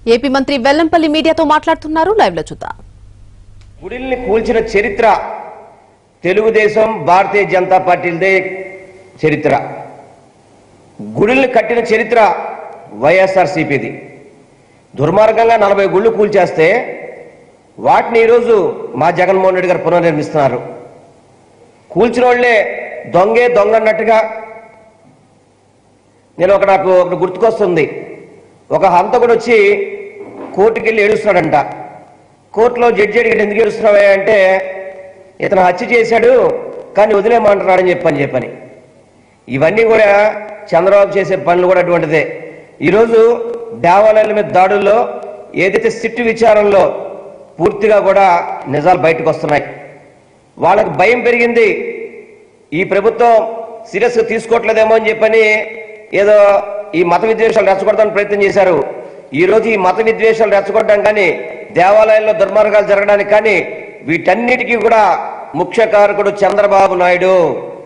AP మంత్రి వెల్లంపల్లి మీడియాతో మాట్లాడుతున్నారు లైవ్ లో చూద్దాం గుడిల్ని కూల్చిన చరిత్ర తెలుగుదేశం భారతీయ జనతా పార్టీలదే చరిత్ర గుడిల్ని కట్టిన చరిత్ర వైఎస్ఆర్సీపీది దుర్మార్గంగా నలభై గుళ్ళు కూల్చేస్తే వాటిని ఈరోజు మా జగన్మోహన్ రెడ్డి గారు పునర్నిర్మిస్తున్నారు కూల్చిన వాళ్ళే దొంగే దొంగ అన్నట్టుగా నేను ఒక నాకు ఒకటి గుర్తుకొస్తుంది ఒక హంతకుడు వచ్చి కోర్టుకి వెళ్ళి ఏడుస్తున్నాడంట కోర్టులో జడ్జి అడిగి ఎందుకు ఏడుస్తున్నావే అంటే ఇతను హత్య చేశాడు కానీ వదిలేమంటున్నాడని చెప్పని చెప్పని ఇవన్నీ కూడా చంద్రబాబు చేసే పనులు కూడా అటువంటిదే ఈరోజు దేవాలయాల మీద దాడుల్లో ఏదైతే సిట్టు విచారంలో పూర్తిగా కూడా నిజాలు బయటకు వస్తున్నాయి వాళ్ళకి భయం పెరిగింది ఈ ప్రభుత్వం సీరియస్ గా తీసుకోవట్లేదేమో అని చెప్పని ఏదో ఈ మత విద్వేషాలు రెచ్చగొడడానికి ప్రయత్నం చేశారు ఈ రోజు ఈ మత విద్వేషాలు రెచ్చగొట్టడం కానీ దేవాలయాల్లో దుర్మార్గాలు జరగడానికి కానీ వీటన్నిటికీ కూడా ముఖ్య కారకుడు చంద్రబాబు నాయుడు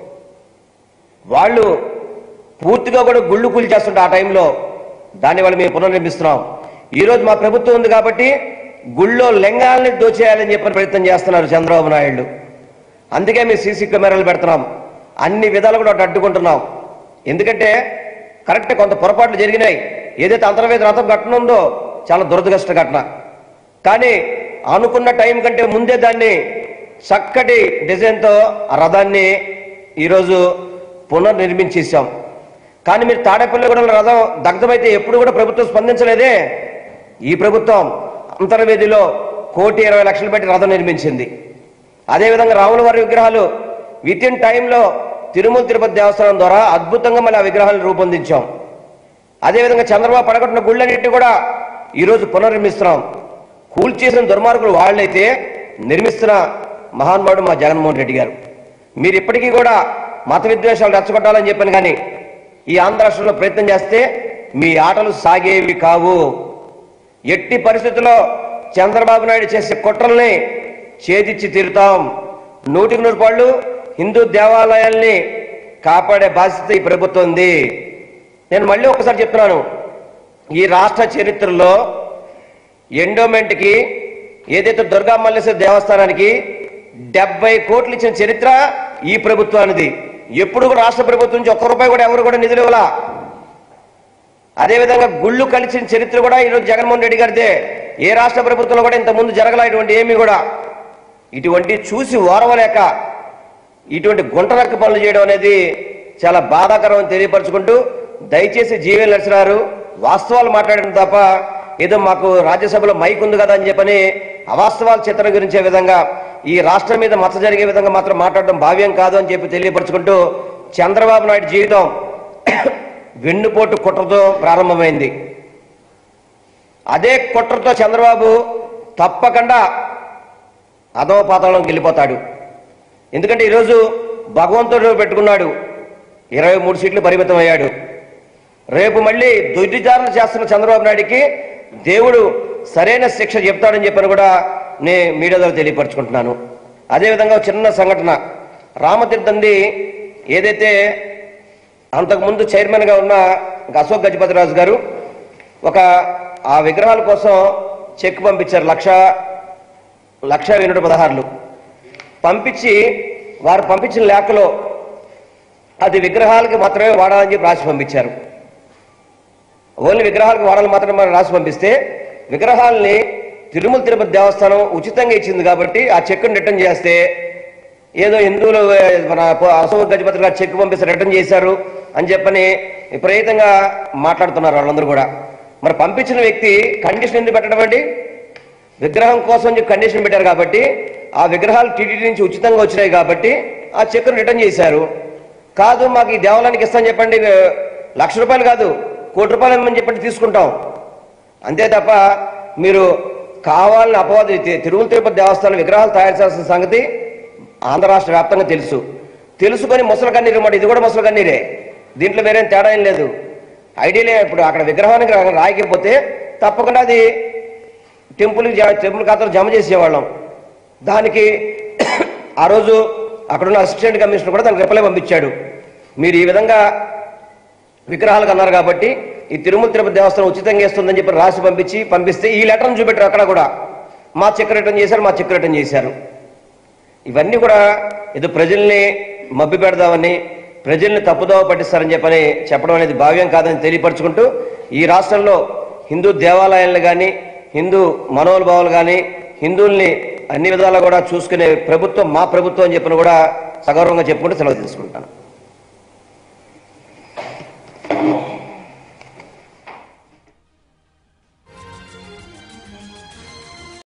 వాళ్ళు పూర్తిగా కూడా గుళ్ళు కూల్చేస్తుంటే ఆ టైంలో దాన్ని వాళ్ళు మేము పునర్నిర్మిస్తున్నాం ఈ రోజు మా ప్రభుత్వం ఉంది కాబట్టి గుళ్ళో లింగాల్ని దోచేయాలని చెప్పని ప్రయత్నం చేస్తున్నారు చంద్రబాబు నాయుడు అందుకే మేము సీసీ కెమెరాలు పెడుతున్నాం అన్ని విధాలు కూడా అటు అడ్డుకుంటున్నాం ఎందుకంటే కరెక్ట్ కొంత పొరపాట్లు జరిగినాయి ఏదైతే అంతర్వేద రథం ఘటన ఉందో చాలా దురదృష్ట ఘటన కానీ అనుకున్న టైం కంటే ముందే దాన్ని చక్కటి డిజైన్తో ఆ రథాన్ని ఈరోజు పునర్నిర్మించేసాం కానీ మీరు తాడేపల్లిగూడెం రథం దగ్ధమైతే ఎప్పుడు కూడా ప్రభుత్వం స్పందించలేదే ఈ ప్రభుత్వం అంతర్వేదిలో కోటి ఇరవై లక్షలు పెట్టి రథం నిర్మించింది అదేవిధంగా రాముల వారి విగ్రహాలు విత్ ఇన్ టైంలో తిరుమల తిరుపతి దేవస్థానం ద్వారా అద్భుతంగా మళ్ళీ ఆ విగ్రహాలను రూపొందించాం అదేవిధంగా చంద్రబాబు పడగొట్టిన గుళ్ళన్నింటినీ కూడా ఈరోజు పునర్నిర్మిస్తున్నాం కూల్చేసిన దుర్మార్గులు వాళ్ళైతే నిర్మిస్తున్న మహానుభావుడు మా జగన్మోహన్ రెడ్డి గారు మీరు ఇప్పటికీ కూడా మత విద్వేషాలు రెచ్చగొట్టాలని చెప్పాను కానీ ఈ ఆంధ్ర రాష్ట్రంలో ప్రయత్నం చేస్తే మీ ఆటలు సాగేవి కావు ఎట్టి పరిస్థితుల్లో చంద్రబాబు నాయుడు చేసే కుట్రల్ని ఛేదించి తీరుతాం నూటికి నూరు పాళ్ళు హిందూ దేవాలయాల్ని కాపాడే బాధ్యత ఈ ప్రభుత్వం ఉంది నేను మళ్ళీ ఒకసారి చెప్తున్నాను ఈ రాష్ట్ర చరిత్రలో ఎండోమెంట్కి ఏదైతే దుర్గా మల్లేశ్వర దేవస్థానానికి డెబ్బై కోట్లు ఇచ్చిన చరిత్ర ఈ ప్రభుత్వానిది ఎప్పుడు కూడా రాష్ట్ర ప్రభుత్వం నుంచి ఒక్క రూపాయి కూడా ఎవరు కూడా నిధులు ఇవ్వాల అదేవిధంగా గుళ్ళు కలిసిన చరిత్ర కూడా ఈరోజు జగన్మోహన్ రెడ్డి గారిదే ఏ రాష్ట్ర ప్రభుత్వంలో కూడా ఇంత ముందు జరగల ఇటువంటి ఏమీ కూడా ఇటువంటి చూసి ఓరవలేక ఇటువంటి గుంటనక్క పనులు చేయడం అనేది చాలా బాధాకరం అని తెలియపరచుకుంటూ దయచేసి జీవీఎల్ నరసరారు వాస్తవాలు మాట్లాడడం తప్ప ఏదో మాకు రాజ్యసభలో మైక్ ఉంది కదా అని చెప్పని అవాస్తవాల చిత్రం గురించే విధంగా ఈ రాష్ట్రం మీద మచ్చ జరిగే విధంగా మాత్రం మాట్లాడడం భావ్యం కాదు అని చెప్పి తెలియపరచుకుంటూ చంద్రబాబు నాయుడు జీవితం వెన్నుపోటు కుట్రతో ప్రారంభమైంది అదే కుట్రతో చంద్రబాబు తప్పకుండా అదో పాతాళంకి వెళ్ళిపోతాడు ఎందుకంటే ఈరోజు భగవంతుడు పెట్టుకున్నాడు ఇరవై మూడు సీట్లు పరిమితం అయ్యాడు రేపు మళ్ళీ దుర్విచారణ చేస్తున్న చంద్రబాబు నాయుడికి దేవుడు సరైన శిక్ష చెప్తాడని చెప్పని కూడా నేను మీడియా ద్వారా తెలియపరచుకుంటున్నాను అదేవిధంగా ఒక చిన్న సంఘటన రామతీర్థంది ఏదైతే అంతకుముందు చైర్మన్గా ఉన్న అశోక్ గజపతిరాజు గారు ఒక ఆ విగ్రహాల కోసం చెక్ పంపించారు లక్ష లక్ష ఎనిమిది పదహారులు పంపించి వారు పంపించిన లేఖలో అది విగ్రహాలకి మాత్రమే వాడాలని చెప్పి రాసి పంపించారు ఓన్లీ విగ్రహాలకు వాడాలని మాత్రమే రాసి పంపిస్తే విగ్రహాలని తిరుమల తిరుపతి దేవస్థానం ఉచితంగా ఇచ్చింది కాబట్టి ఆ చెక్కును రిటర్న్ చేస్తే ఏదో హిందువులు ఏ, మన ప- అశోక్ గజపతి గారు చెక్ పంపిస్తే రిటర్న్ చేశారు అని చెప్పని విపరీతంగా మాట్లాడుతున్నారు వాళ్ళందరూ కూడా మరి పంపించిన వ్యక్తి కండిషన్ ఎందుకు పెట్టడం అండి విగ్రహం కోసం చెప్పి కండిషన్ పెట్టారు కాబట్టి ఆ విగ్రహాలు టీటీడీ నుంచి ఉచితంగా వచ్చినాయి కాబట్టి ఆ చెక్కును రిటర్న్ చేశారు కాదు మాకు ఈ దేవాలయానికి ఇస్తామని చెప్పండి ఏ, లక్ష రూపాయలు కాదు కోటి రూపాయలు ఇమ్మని చెప్పండి తీసుకుంటాం అంతే తప్ప మీరు కావాలని అపవాది తి- తిరుమల తిరుపతి దేవస్థానం విగ్రహాలు తయారు చేయాల్సిన సంగతి ఆంధ్ర రాష్ట్ర వ్యాప్తంగా తెలుసు తెలుసుకొని ముసలి కన్నీరు మాట ఇది కూడా ముసలి కన్నీరే దీంట్లో వేరేం తేడా ఏం లేదు ఐడియలే ఇప్పుడు అక్కడ విగ్రహానికి రా- రాయకపోతే తప్పకుండా అది టెంపుల్ టెంపుల్ ఖాతాలో జమ చేసేవాళ్ళం దానికి ఆ రోజు అక్కడున్న అసిస్టెంట్ కమిషనర్ కూడా దానికి రిప్లై పంపించాడు మీరు ఈ విధంగా విగ్రహాలకు అన్నారు కాబట్టి ఈ తిరుమల తిరుపతి దేవస్థానం ఉచితంగా ఇస్తుందని చెప్పి రాసి పంపించి పంపిస్తే ఈ లెటర్ను చూపెట్టారు అక్కడ కూడా మా చెక్ రిటర్న్ చేశారు మా చెక్ రిటర్న్ చేశారు ఇవన్నీ కూడా ఏదో ప్రజల్ని మభ్య పెడదామని ప్రజల్ని తప్పుదోవ పట్టిస్తారని చెప్పని చెప్పడం అనేది భావ్యం కాదని తెలియపరచుకుంటూ ఈ రాష్ట్రంలో హిందూ దేవాలయాలను కానీ హిందూ మనోభావాలు కానీ హిందువుల్ని అన్ని విధాలా కూడా చూసుకునే ప్రభుత్వం మా ప్రభుత్వం అని చెప్పిన కూడా సగౌరవంగా చెప్పుకుంటూ సెలవు తీసుకుంటాను